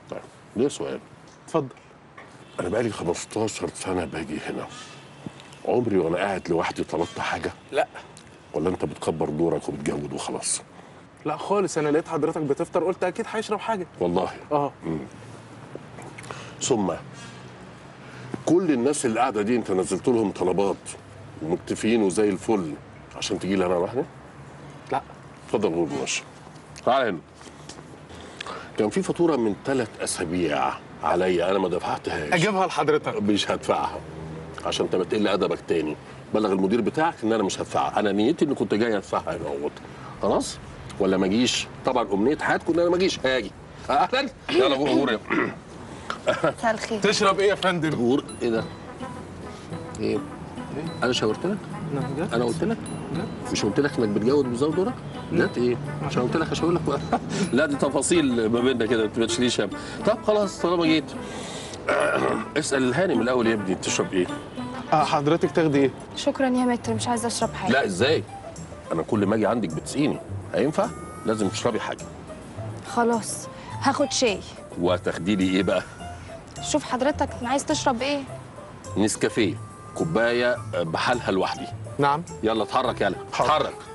طيب ليه سؤال اتفضل انا بقالي 15 سنه باجي هنا عمري وانا قاعد لوحدي طلبت حاجه لا ولا انت بتكبر دورك وبتجود وخلاص لا خالص انا لقيت حضرتك بتفطر قلت اكيد هيشرب حاجه والله اه ثم كل الناس اللي قاعده دي انت نزلت لهم طلبات ومكتفيين وزي الفل عشان تجي لي انا لوحدي لا اتفضل غور ماشي تعال هنا كان في فاتوره من ثلاث اسابيع عليا انا ما دفعتهاش اجيبها لحضرتك مش هدفعها عشان انت بتقل ادبك تاني بلغ المدير بتاعك ان انا مش هدفعها انا نيتي اني كنت جاي ادفعها هنا اهوت خلاص ولا ما اجيش طبعا امنيه حياتكم ان انا ما اجيش هاجي اهلا يلا غور غور مساء الخير تشرب ايه يا فندم غور ايه ده؟ ايه؟ انا شاورت لك؟ أنا بجد؟ انا قلت لك؟ مش قلت لك انك بتجود وبتزود دورك؟ جت ايه؟ عشان قلت لك اشاور لك لا دي تفاصيل ما بيننا كده ما تشيليش هم طب خلاص طالما جيت اسال الهانم الاول يا ابني تشرب ايه؟ آه حضرتك تاخدي ايه شكرا يا متر مش عايزه اشرب حاجه لا ازاي؟ انا كل ما اجي عندك بتسقيني هينفع؟ لازم تشربي حاجه خلاص هاخد شاي وتاخدي لي ايه بقى؟ شوف حضرتك عايز تشرب ايه نسكافيه كوبايه بحالها لوحدي نعم يلا اتحرك يلا اتحرك